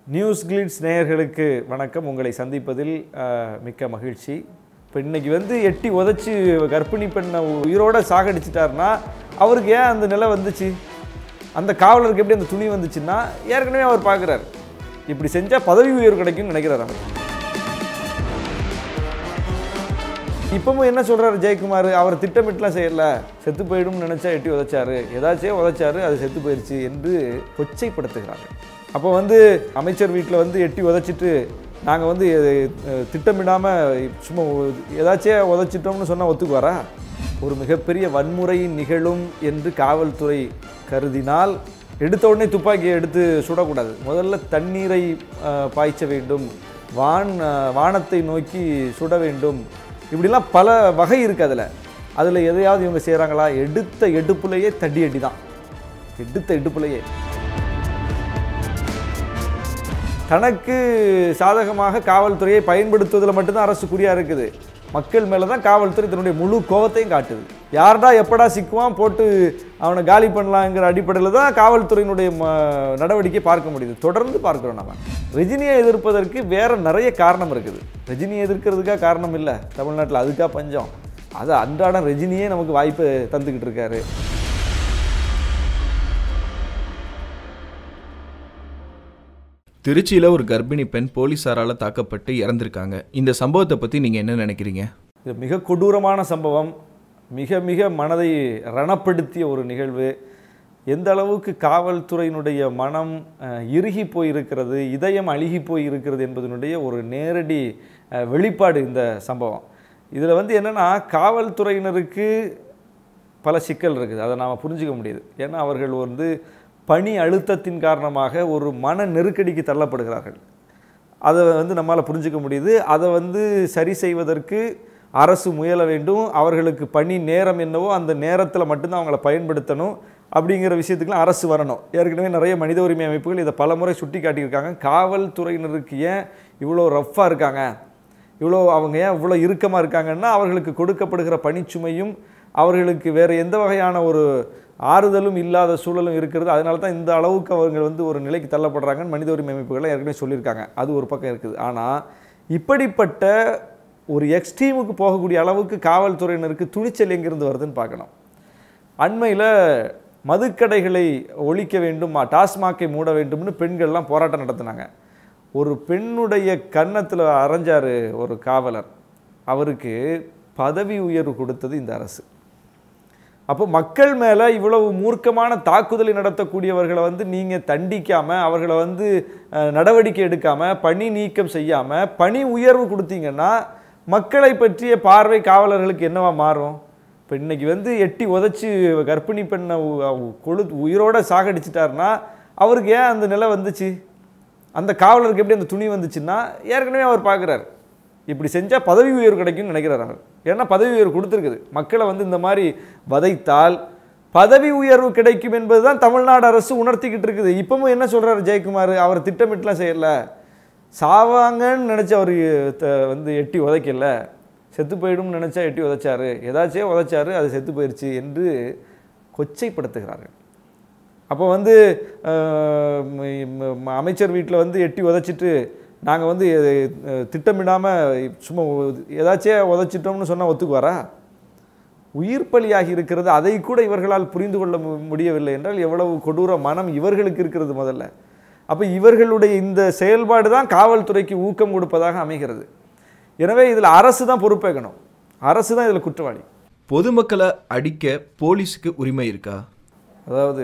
news glitz நேயர்களுக்கு வணக்கம் உங்களை சந்திப்பதில் அஹ், மிக்க மகிழ்ச்சி இப்போ இன்னைக்கு வந்து எட்டி உதைச்சி கர்ப்பிணி பெண்ணை உயிரோட சாகடிச்சிட்டாருன்னா அவருக்கு ஏன் அந்த நிலை வந்துச்சு அந்த காவலருக்கு எப்படி அந்த துணி வந்துச்சுன்னா ஏற்கனவே அவர் பார்க்குறாரு இப்படி செஞ்சால் பதவி உயர்வு கிடைக்கும்னு நினைக்கிறார் அவர் இப்பவும் என்ன சொல்றாரு ஜெயக்குமார் அவர் திட்டமிட்டுலாம் செய்யல செத்து போயிடும்னு நினைச்சா எட்டி உதைச்சாரு ஏதாச்சும் உதைச்சாரு அது செத்து போயிடுச்சு என்று கொச்சைப்படுத்துகிறாங்க அப்போ வந்து அமைச்சர் வீட்டில் வந்து எட்டி உதைச்சிட்டு நாங்கள் வந்து அஹ், திட்டமிடாம சும்மா ஏதாச்சும் உதைச்சிட்டோம்னு சொன்னால் ஒத்துக்குவாரா ஒரு மிகப்பெரிய வன்முறை நிகழும் என்று காவல்துறை கருதினால் எடுத்த உடனே துப்பாக்கியை எடுத்து சுடக்கூடாது முதல்ல தண்ணீரை அஹ், பாய்ச்ச வேண்டும் வான் அஹ், வானத்தை நோக்கி சுட வேண்டும் இப்படிலாம் பல வகை இருக்குது அதில் அதில் எதையாவது இவங்க செய்கிறாங்களா எடுத்த எடுப்புலையே தடி அடி தான் எடுத்த எடுப்புலையே தனக்கு சாதகமாக காவல்துறையை பயன்படுத்துவதில் மட்டும்தான் அரசு குறியாக இருக்குது மக்கள் மேலே தான் காவல்துறை தன்னுடைய முழு கோவத்தையும் காட்டுது யார்டா எப்படா சிக்குவான் போட்டு அவனை காலி பண்ணலாங்கிற அடிப்படையில் தான் காவல்துறையினுடைய ம நடவடிக்கை பார்க்க முடியுது தொடர்ந்து பார்க்குறோம் நம்ம ரஜினியை எதிர்ப்பதற்கு வேற நிறைய காரணம் இருக்குது ரஜினியை எதிர்க்கிறதுக்காக காரணம் இல்லை தமிழ்நாட்டில் அதுக்கா பஞ்சம் அது அன்றாடம் ரஜினியே நமக்கு வாய்ப்பு தந்துக்கிட்டு இருக்காரு திருச்சியில் ஒரு கர்ப்பிணி பெண் போலீஸாரால் தாக்கப்பட்டு இறந்திருக்காங்க இந்த சம்பவத்தை பற்றி நீங்கள் என்ன நினைக்கிறீங்க இது மிக கொடூரமான சம்பவம் மிக மிக மனதை ரணப்படுத்திய ஒரு நிகழ்வு எந்த அளவுக்கு காவல்துறையினுடைய மனம் அஹ், இறுகி போயிருக்கிறது இதயம் அழுகி போய் இருக்கிறது என்பதனுடைய ஒரு நேரடி அஹ், வெளிப்பாடு இந்த சம்பவம் இதில் வந்து என்னென்னா காவல்துறையினருக்கு பல சிக்கல் இருக்குது அதை நாம் புரிஞ்சுக்க முடியுது ஏன்னா அவர்கள் வந்து பணி அழுத்தத்தின் காரணமாக ஒரு மன நெருக்கடிக்கு தள்ளப்படுகிறார்கள் அதை வந்து நம்மால் புரிஞ்சுக்க முடியுது அதை வந்து சரி செய்வதற்கு அரசு முயல வேண்டும் அவர்களுக்கு பணி நேரம் என்னவோ அந்த நேரத்தில் மட்டும்தான் அவங்கள பயன்படுத்தணும் அப்படிங்கிற விஷயத்துக்குலாம் அரசு வரணும் ஏற்கனவே நிறைய மனித உரிமை அமைப்புகள் இதை பலமுறை சுட்டி காட்டியிருக்காங்க காவல்துறையினருக்கு ஏன் இவ்வளோ ரஃப்பாக இருக்காங்க இவ்வளோ அவங்க ஏன் இவ்வளோ இறுக்கமாக இருக்காங்கன்னா அவர்களுக்கு கொடுக்கப்படுகிற பணிச்சுமையும் அவர்களுக்கு வேறு எந்த வகையான ஒரு ஆறுதலும் இல்லாத சூழலும் இருக்கிறது அதனால தான் இந்த அளவுக்கு அவங்க வந்து ஒரு நிலைக்கு தள்ளப்படுறாங்கன்னு மனித உரிமை அமைப்புகளை ஏற்கனவே சொல்லியிருக்காங்க அது ஒரு பக்கம் இருக்குது ஆனால் இப்படிப்பட்ட ஒரு எக்ஸ்ட்ரீமுக்கு போகக்கூடிய அளவுக்கு காவல்துறையினருக்கு துணிச்சல் எங்கிருந்து வருதுன்னு பார்க்கணும் அண்மையில் மதுக்கடைகளை ஒழிக்க வேண்டும் டாஸ்மாகை மூட வேண்டும்னு பெண்கள்லாம் போராட்டம் நடத்தினாங்க ஒரு பெண்ணுடைய கன்னத்தில் அரைஞ்சார் ஒரு காவலர் அவருக்கு பதவி உயர்வு கொடுத்தது இந்த அரசு அப்போ மக்கள் மேலே இவ்வளவு மூர்க்கமான தாக்குதலை நடத்தக்கூடியவர்களை வந்து நீங்கள் தண்டிக்காமல் அவர்களை வந்து அஹ், நடவடிக்கை எடுக்காமல் பணி நீக்கம் செய்யாமல் பணி உயர்வு கொடுத்தீங்கன்னா மக்களை பற்றிய பார்வை காவலர்களுக்கு என்னவா மாறும் இப்போ இன்னைக்கு வந்து எட்டி உதைச்சி கர்ப்பிணி பெண்ணை உ- உ- கொழு உயிரோட சாகடிச்சிட்டாருன்னா அவருக்கு ஏன் அந்த நிலை வந்துச்சு அந்த காவலருக்கு எப்படி அந்த துணி வந்துச்சுன்னா ஏற்கனவே அவர் பார்க்குறாரு இப்படி செஞ்சால் பதவி உயர்வு கிடைக்கும்னு நினைக்கிறார் அவர் ஏன்னா பதவி உயர்வு கொடுத்துருக்குது மக்களை வந்து இந்த மாதிரி வதைத்தால் பதவி உயர்வு கிடைக்கும் என்பது தான் தமிழ்நாடு அரசு உணர்த்திக்கிட்டு இருக்குது இப்பவும் என்ன சொல்கிறார் ஜெயக்குமார் அவர் திட்டமிட்டுலாம் செய்யல சாவாங்கன்னு நினச்சி அவர் வந்து எட்டி உதைக்கல செத்து போயிடும்னு நினச்சா எட்டி உதைச்சாரு ஏதாச்சும் உதைச்சாரு அது செத்து போயிடுச்சு என்று கொச்சைப்படுத்துகிறார்கள் அப்போ வந்து அஹ், ம- ம- அமைச்சர் வீட்டில் வந்து எட்டி உதைச்சிட்டு நாங்கள் வந்து அஹ், திட்டமிடாமல் சும்மா ஏதாச்சும் உதைச்சிட்டோம்னு சொன்னால் ஒத்துக்குவாரா உயிர் பலியாகி இருக்கிறது அதை கூட இவர்களால் புரிந்து கொள்ள மு- முடியவில்லை என்றால் எவ்வளவு கொடூர மனம் இவர்களுக்கு இருக்கிறது முதல்ல அப்போ இவர்களுடைய இந்த செயல்பாடு தான் காவல்துறைக்கு ஊக்கம் கொடுப்பதாக அமைகிறது எனவே இதில் அரசு தான் பொறுப்பேற்கணும் அரசு தான் இதில் குற்றவாளி பொதுமக்களை அடிக்க போலீஸுக்கு உரிமை இருக்கா அதாவது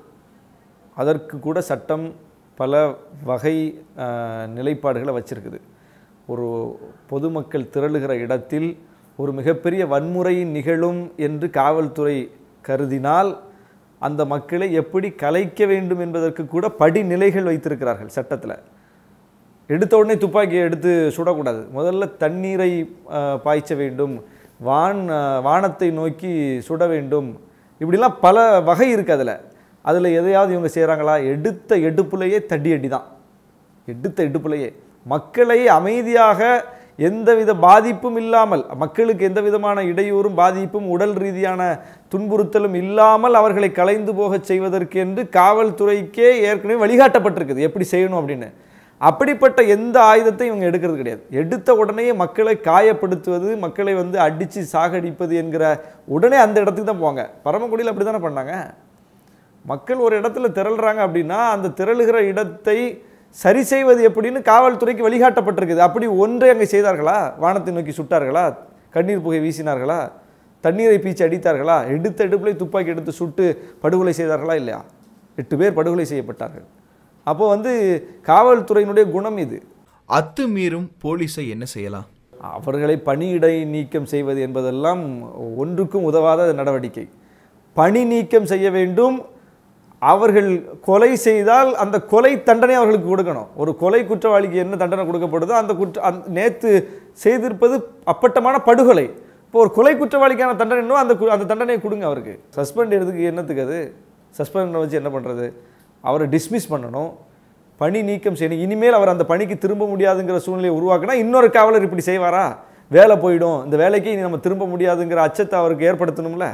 அதற்கு கூட சட்டம் பல வகை அஹ், நிலைப்பாடுகளை வச்சிருக்குது ஒரு பொதுமக்கள் திரளுகிற இடத்தில் ஒரு மிகப்பெரிய வன்முறை நிகழும் என்று காவல்துறை கருதினால் அந்த மக்களை எப்படி கலைக்க வேண்டும் என்பதற்கு கூட படிநிலைகள் வைத்திருக்கிறார்கள் சட்டத்தில் எடுத்த உடனே துப்பாக்கியை எடுத்து சுடக்கூடாது முதல்ல தண்ணீரை அஹ், பாய்ச்ச வேண்டும் வான் அஹ், வானத்தை நோக்கி சுட வேண்டும் இப்படிலாம் பல வகை இருக்குது அதில் அதில் எதையாவது இவங்க செய்கிறாங்களா எடுத்த எடுப்புலையே தடி அடி தான் எடுத்த எடுப்புலையே மக்களை அமைதியாக எந்தவித பாதிப்பும் இல்லாமல் மக்களுக்கு எந்த விதமான இடையூறும் பாதிப்பும் உடல் ரீதியான துன்புறுத்தலும் இல்லாமல் அவர்களை கலைந்து போகச் செய்வதற்கு என்று காவல்துறைக்கே ஏற்கனவே வழிகாட்டப்பட்டிருக்குது எப்படி செய்யணும் அப்படின்னு அப்படிப்பட்ட எந்த ஆயுதத்தையும் இவங்க எடுக்கிறது கிடையாது எடுத்த உடனே மக்களை காயப்படுத்துவது மக்களை வந்து அடித்து சாகடிப்பது என்கிற உடனே அந்த இடத்துக்கு தான் போவாங்க பரமக்குடியில் அப்படி தானே பண்ணாங்க மக்கள் ஒரு இடத்துல திரள்றாங்க அப்படின்னா அந்த திரளுகிற இடத்தை சரி செய்வது எப்படின்னு காவல்துறைக்கு வழிகாட்டப்பட்டிருக்குது அப்படி ஒன்றை அங்கே செய்தார்களா வானத்தை நோக்கி சுட்டார்களா கண்ணீர் புகை வீசினார்களா தண்ணீரை பீச்சி அடித்தார்களா எடுத்த எடுப்பிலே துப்பாக்கி எடுத்து சுட்டு படுகொலை செய்தார்களா இல்லையா எட்டு பேர் படுகொலை செய்யப்பட்டார்கள் அப்போ வந்து காவல்துறையினுடைய குணம் இது அத்துமீறும் போலீஸை என்ன செய்யலாம் அவர்களை பணியிடை நீக்கம் செய்வது என்பதெல்லாம் ஒன்றுக்கும் உதவாத நடவடிக்கை பணி நீக்கம் செய்ய வேண்டும் அவர்கள் கொலை செய்தால் அந்த கொலை தண்டனை அவர்களுக்கு கொடுக்கணும் ஒரு கொலை குற்றவாளிக்கு என்ன தண்டனை கொடுக்கப்படுதோ அந்த குற்ற அந்த நேற்று செய்திருப்பது அப்பட்டமான படுகொலை இப்போ ஒரு கொலை குற்றவாளிக்கான தண்டனை என்னவோ அந்த கு- அந்த தண்டனையை கொடுங்க அவருக்கு சஸ்பெண்ட் எடுத்துக்கு என்னத்துக்கு அது சஸ்பெண்ட் வச்சு என்ன பண்ணுறது அவரை டிஸ்மிஸ் பண்ணணும் பணி நீக்கம் செய்யணும் இனிமேல் அவர் அந்த பணிக்கு திரும்ப முடியாதுங்கிற சூழ்நிலையை உருவாக்கினா இன்னொரு காவலர் இப்படி செய்வாரா வேலை போயிடும் இந்த வேலைக்கு இனி நம்ம திரும்ப முடியாதுங்கிற அச்சத்தை அவருக்கு ஏற்படுத்தணும்ல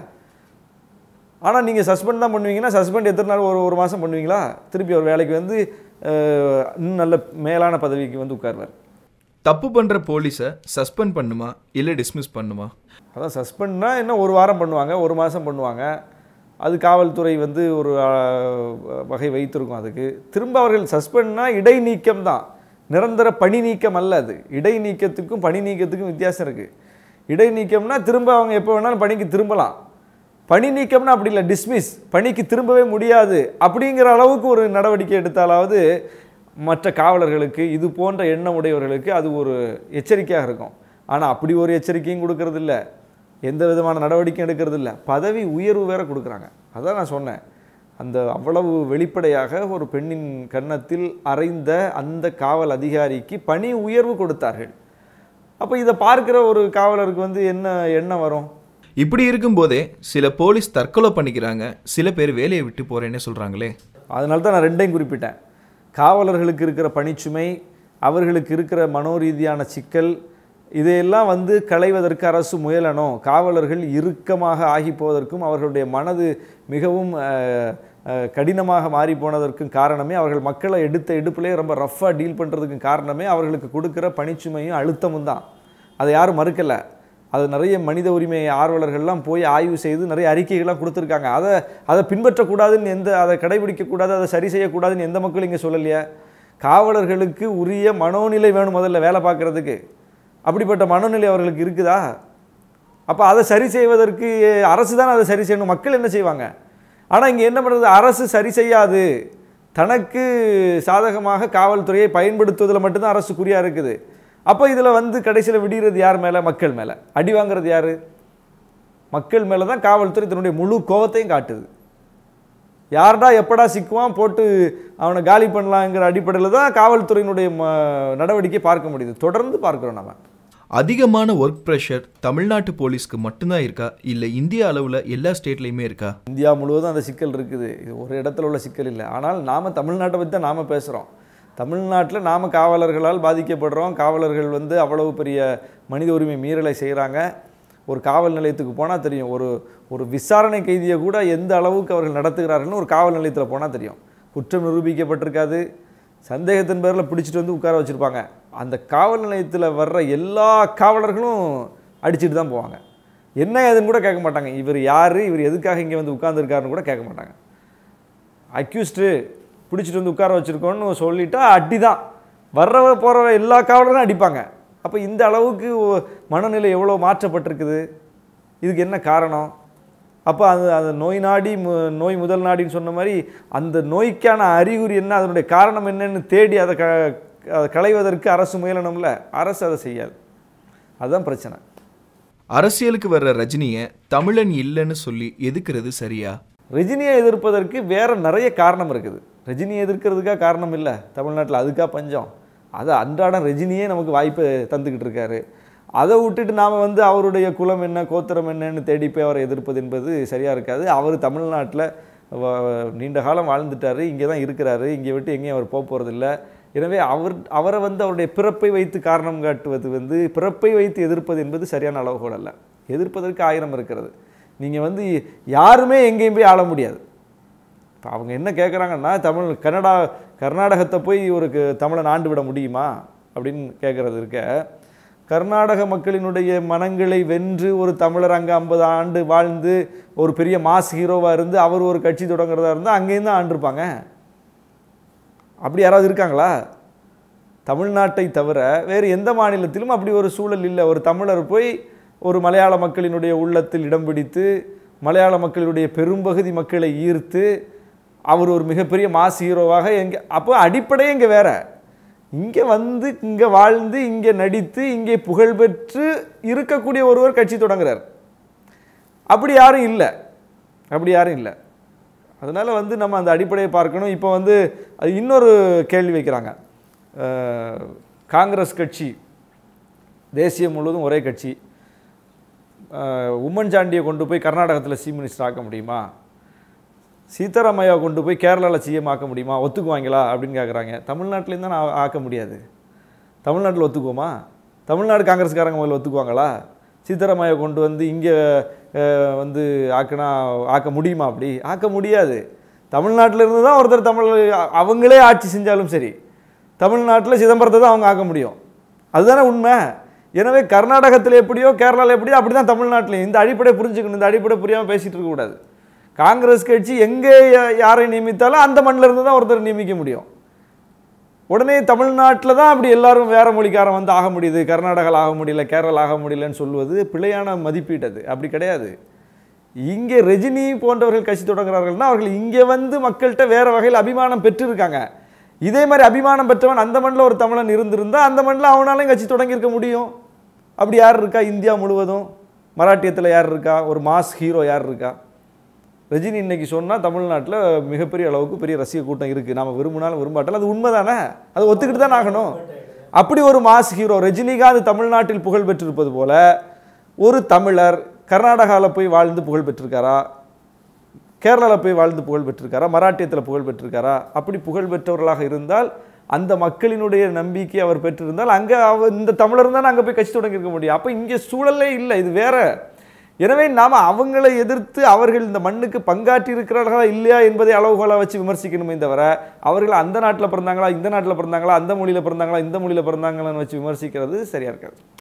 ஆனால் நீங்கள் சஸ்பெண்ட் தான் பண்ணுவீங்கன்னா சஸ்பெண்ட் எத்தனை நாள் ஒரு ஒரு மாதம் பண்ணுவீங்களா திருப்பி அவர் வேலைக்கு வந்து அஹ், இன்னும் நல்ல மேலான பதவிக்கு வந்து உட்காருவார் தப்பு பண்ணுற போலீஸை சஸ்பெண்ட் பண்ணுமா இல்லை டிஸ்மிஸ் பண்ணுமா அதான் சஸ்பெண்ட்னா என்ன ஒரு வாரம் பண்ணுவாங்க ஒரு மாதம் பண்ணுவாங்க அது காவல்துறை வந்து ஒரு அஹ், வகை வைத்திருக்கும் அதுக்கு திரும்ப அவர்கள் சஸ்பெண்ட்னா இடைநீக்கம் தான் நிரந்தர பணி நீக்கம் அல்ல அது இடைநீக்கத்துக்கும் பணி நீக்கத்துக்கும் வித்தியாசம் இருக்குது இடைநீக்கம்னா திரும்ப அவங்க எப்போ வேணாலும் பணிக்கு திரும்பலாம் பணி நீக்கம்னா அப்படி இல்லை டிஸ்மிஸ் பணிக்கு திரும்பவே முடியாது அப்படிங்கிற அளவுக்கு ஒரு நடவடிக்கை எடுத்தாலாவது மற்ற காவலர்களுக்கு இது போன்ற எண்ணம் உடையவர்களுக்கு அது ஒரு எச்சரிக்கையாக இருக்கும் ஆனால் அப்படி ஒரு எச்சரிக்கையும் கொடுக்கறது இல்ல எந்த விதமான நடவடிக்கையும் எடுக்கிறது இல்ல பதவி உயர்வு வேற கொடுக்குறாங்க அதான் நான் சொன்னேன் அந்த அவ்வளவு வெளிப்படையாக ஒரு பெண்ணின் கன்னத்தில் அறைந்த அந்த காவல் அதிகாரிக்கு பணி உயர்வு கொடுத்தார்கள் அப்போ இதை பார்க்கிற ஒரு காவலருக்கு வந்து என்ன எண்ணம் வரும் இப்படி இருக்கும்போதே சில போலீஸ் தற்கொலை பண்ணிக்கிறாங்க சில பேர் வேலையை விட்டு போறேன்னு சொல்றாங்களே அதனால தான் நான் ரெண்டையும் குறிப்பிட்டேன் காவலர்களுக்கு இருக்கிற பணிச்சுமை அவர்களுக்கு இருக்கிற மனோரீதியான சிக்கல் இதையெல்லாம் வந்து களைவதற்கு அரசு முயலணும் காவலர்கள் இறுக்கமாக ஆகி போவதற்கும் அவர்களுடைய மனது மிகவும் அஹ், அஹ், கடினமாக மாறி போனதற்கும் காரணமே அவர்கள் மக்களை எடுத்த எடுப்பிலே ரொம்ப ரஃப்பாக டீல் பண்ணுறதுக்கும் காரணமே அவர்களுக்கு கொடுக்குற பணிச்சுமையும் அழுத்தமும் தான் அதை யாரும் மறுக்கலை அது நிறைய மனித உரிமை ஆர்வலர்கள்லாம் போய் ஆய்வு செய்து நிறைய அறிக்கைகள்லாம் கொடுத்துருக்காங்க அதை அதை பின்பற்றக்கூடாதுன்னு எந்த அதை கடைபிடிக்கக்கூடாது அதை சரி செய்யக்கூடாதுன்னு எந்த மக்களும் இங்கே சொல்லலையா காவலர்களுக்கு உரிய மனோநிலை வேணும் முதல்ல வேலை பார்க்குறதுக்கு அப்படிப்பட்ட மனோநிலை அவர்களுக்கு இருக்குதா அப்போ அதை சரி செய்வதற்கு அரசு தான் அதை சரி செய்யணும் மக்கள் என்ன செய்வாங்க ஆனால் இங்கே என்ன பண்ணுறது அரசு சரி செய்யாது தனக்கு சாதகமாக காவல்துறையை பயன்படுத்துவதில் மட்டும்தான் அரசு குறியாக இருக்குது அப்போ இதில் வந்து கடைசியில் விடுகிறது யார் மேலே மக்கள் மேலே அடி வாங்குறது யார் மக்கள் மேலே தான் காவல்துறை தன்னுடைய முழு கோவத்தையும் காட்டுது யார்டா எப்படா சிக்குவான் போட்டு அவனை காலி பண்ணலாங்கிற அடிப்படையில் தான் காவல்துறையினுடைய ம- நடவடிக்கை பார்க்க முடியுது தொடர்ந்து பார்க்குறோம் நம்ம அதிகமான ஒர்க் ப்ரெஷர் தமிழ்நாட்டு போலீஸ்க்கு மட்டும்தான் இருக்கா இல்லை இந்திய அளவில் எல்லா ஸ்டேட்லையுமே இருக்கா இந்தியா முழுவதும் அந்த சிக்கல் இருக்குது இது ஒரு இடத்துல உள்ள சிக்கல் இல்லை ஆனால் நாம் தமிழ்நாட்டை பற்றி தான் நாம் பேசுகிறோம் தமிழ்நாட்டில் நாம் காவலர்களால் பாதிக்கப்படுறோம் காவலர்கள் வந்து அவ்வளவு பெரிய மனித உரிமை மீறலை செய்கிறாங்க ஒரு காவல் நிலையத்துக்கு போனால் தெரியும் ஒரு ஒரு விசாரணை கைதியை கூட எந்த அளவுக்கு அவர்கள் நடத்துகிறார்கள்னு ஒரு காவல் நிலையத்தில் போனால் தெரியும் குற்றம் நிரூபிக்கப்பட்டிருக்காது சந்தேகத்தின் பேரில் பிடிச்சிட்டு வந்து உட்கார வச்சுருப்பாங்க அந்த காவல் நிலையத்தில் வர்ற எல்லா காவலர்களும் அடிச்சிட்டு தான் போவாங்க என்ன ஏதுன்னு கூட கேட்க மாட்டாங்க இவர் யார் இவர் எதுக்காக இங்கே வந்து உட்கார்ந்துருக்காருன்னு கூட கேட்க மாட்டாங்க அக்யூஸ்டு பிடிச்சிட்டு வந்து உட்கார வச்சுருக்கோன்னு சொல்லிட்டா அடி தான் வர்றவ போகிறவ எல்லா காவலரும் அடிப்பாங்க அப்போ இந்த அளவுக்கு ஒ- மனநிலை எவ்வளோ மாற்றப்பட்டிருக்குது இதுக்கு என்ன காரணம் அப்போ அது அந்த நோய் நாடி மு- நோய் முதல் நாடின்னு சொன்ன மாதிரி அந்த நோய்க்கான அறிகுறி என்ன அதனுடைய காரணம் என்னன்னு தேடி அதை க அதை களைவதற்கு அரசு முயலணும்ல அரசு அதை செய்யாது அதுதான் பிரச்சனை அரசியலுக்கு வர்ற ரஜினியை தமிழன் இல்லைன்னு சொல்லி எதுக்குறது சரியா ரஜினியை எதிர்ப்பதற்கு வேற நிறைய காரணம் இருக்குது ரஜினியை எதிர்க்கிறதுக்காக காரணம் இல்லை தமிழ்நாட்டில் அதுக்கா பஞ்சம் அதை அன்றாடம் ரஜினியே நமக்கு வாய்ப்பை தந்துக்கிட்டு இருக்காரு அதை விட்டுட்டு நாம் வந்து அவருடைய குலம் என்ன கோத்திரம் என்னன்னு தேடி போய் அவரை எதிர்ப்பது என்பது சரியாக இருக்காது அவர் தமிழ்நாட்டில் நீண்ட காலம் வாழ்ந்துட்டாரு இங்கே தான் இருக்கிறாரு இங்கே விட்டு எங்கேயும் அவர் போக போகிறதில்ல எனவே அவர் அவரை வந்து அவருடைய பிறப்பை வைத்து காரணம் காட்டுவது வந்து பிறப்பை வைத்து எதிர்ப்பது என்பது சரியான அளவுகோல் அல்ல எதிர்ப்பதற்கு ஆயிரம் இருக்கிறது நீங்கள் வந்து யாருமே எங்கேயும் போய் ஆள முடியாது இப்போ அவங்க என்ன கேட்குறாங்கன்னா தமிழ் கன்னடா கர்நாடகத்தை போய் ஒரு க- தமிழன் ஆண்டு விட முடியுமா அப்படின்னு கேட்குறது இருக்க கர்நாடக மக்களினுடைய மனங்களை வென்று ஒரு தமிழர் அங்கே ஐம்பது ஆண்டு வாழ்ந்து ஒரு பெரிய மாஸ் ஹீரோவாக இருந்து அவர் ஒரு கட்சி தொடங்குறதா இருந்தால் அங்கேயும் தான் ஆண்டிருப்பாங்க அப்படி யாராவது இருக்காங்களா தமிழ்நாட்டை தவிர வேறு எந்த மாநிலத்திலும் அப்படி ஒரு சூழல் இல்லை ஒரு தமிழர் போய் ஒரு மலையாள மக்களினுடைய உள்ளத்தில் இடம் பிடித்து மலையாள மக்களுடைய பெரும்பகுதி மக்களை ஈர்த்து அவர் ஒரு மிகப்பெரிய மாஸ் ஹீரோவாக எங்கே அப்போ அடிப்படையே இங்கே வேற இங்கே வந்து இங்கே வாழ்ந்து இங்கே நடித்து இங்கே புகழ்பெற்று இருக்கக்கூடிய ஒருவர் கட்சி தொடங்குறார் அப்படி யாரும் இல்லை அப்படி யாரும் இல்லை அதனால் வந்து நம்ம அந்த அடிப்படையை பார்க்கணும் இப்போ வந்து அது இன்னொரு கேள்வி வைக்கிறாங்க அஹ், காங்கிரஸ் கட்சி தேசியம் முழுவதும் ஒரே கட்சி அஹ், உம்மன் சாண்டியை கொண்டு போய் கர்நாடகத்தில் சீஃப் மினிஸ்டர் ஆக்க முடியுமா சீதாராமையா கொண்டு போய் கேரளாவில் சிஎம் ஆக்க முடியுமா ஒத்துக்குவாங்களா அப்படின்னு கேட்குறாங்க தமிழ்நாட்டிலேருந்து தான் ஆ- ஆக்க முடியாது தமிழ்நாட்டில் ஒத்துக்குவோமா தமிழ்நாடு காங்கிரஸ்காரங்க முதல்ல ஒத்துக்குவாங்களா சீதாராமையா கொண்டு வந்து இங்கே வந்து ஆக்கினா ஆக்க முடியுமா அப்படி ஆக்க முடியாது தமிழ்நாட்டில் இருந்து தான் ஒருத்தர் தமிழ் அ- அவங்களே ஆட்சி செஞ்சாலும் சரி தமிழ்நாட்டில் சிதம்பரத்தை தான் அவங்க ஆக்க முடியும் அதுதானே உண்மை எனவே கர்நாடகத்தில் எப்படியோ கேரளாவில் எப்படியோ அப்படி தான் தமிழ்நாட்டிலையும் இந்த அடிப்படை புரிஞ்சுக்கணும் இந்த அடிப்படை புரியாமல் பேசிகிட்டு இருக்கக்கூடாது காங்கிரஸ் கட்சி எங்கே யா- யாரை நியமித்தாலும் அந்த மண்ணில் இருந்து தான் ஒருத்தர் நியமிக்க முடியும் உடனே தமிழ்நாட்டில் தான் அப்படி எல்லாரும் வேற மொழிக்காரன் வந்து ஆக முடியுது கர்நாடகாவில் ஆக முடியல கேரளா ஆக முடியலன்னு சொல்லுவது பிழையான மதிப்பீடு அது அப்படி கிடையாது இங்கே ரஜினி போன்றவர்கள் கட்சி தொடங்குறார்கள்னா அவர்கள் இங்கே வந்து மக்கள்கிட்ட வேற வகையில் அபிமானம் பெற்றிருக்காங்க இதே மாதிரி அபிமானம் பெற்றவன் அந்த மண்ணில் ஒரு தமிழன் இருந்திருந்தா அந்த மண்ணில் அவனாலையும் கட்சி தொடங்கியிருக்க முடியும் அப்படி யார் இருக்கா இந்தியா முழுவதும் மராட்டியத்தில் யார் இருக்கா ஒரு மாஸ் ஹீரோ யார் இருக்கா ரஜினி இன்னைக்கு சொன்னால் தமிழ்நாட்டில் மிகப்பெரிய அளவுக்கு பெரிய ரசிக கூட்டம் இருக்குது நாம விரும்பினாலும் விரும்பாட்டாலும் அது உண்மை தானே அது ஒத்துக்கிட்டு தான் ஆகணும் அப்படி ஒரு மாஸ் ஹீரோ ரஜினிகாந்த் தமிழ்நாட்டில் புகழ் பெற்றிருப்பது போல ஒரு தமிழர் கர்நாடகாவில் போய் வாழ்ந்து புகழ் பெற்றிருக்காரா கேரளாவில் போய் வாழ்ந்து புகழ் பெற்றிருக்காரா மராட்டியத்தில் புகழ் பெற்றிருக்காரா அப்படி புகழ் பெற்றவர்களாக இருந்தால் அந்த மக்களினுடைய நம்பிக்கை அவர் பெற்றிருந்தால் அங்கே அவர் இந்த தமிழர் தான் அங்கே போய் கட்சி தொடங்கியிருக்க முடியும் அப்போ இங்கே சூழலே இல்லை இது வேற எனவே நாம் அவங்களை எதிர்த்து அவர்கள் இந்த மண்ணுக்கு பங்காற்றி இருக்கிறார்களா இல்லையா என்பதை அளவுகோலாக வச்சு விமர்சிக்கணுமே தவிர அவர்கள் அந்த நாட்டில் பிறந்தாங்களா இந்த நாட்டில் பிறந்தாங்களா அந்த மொழியில் பிறந்தாங்களா இந்த மொழியில் பிறந்தாங்களான்னு வச்சு விமர்சிக்கிறது சரியா இருக்காது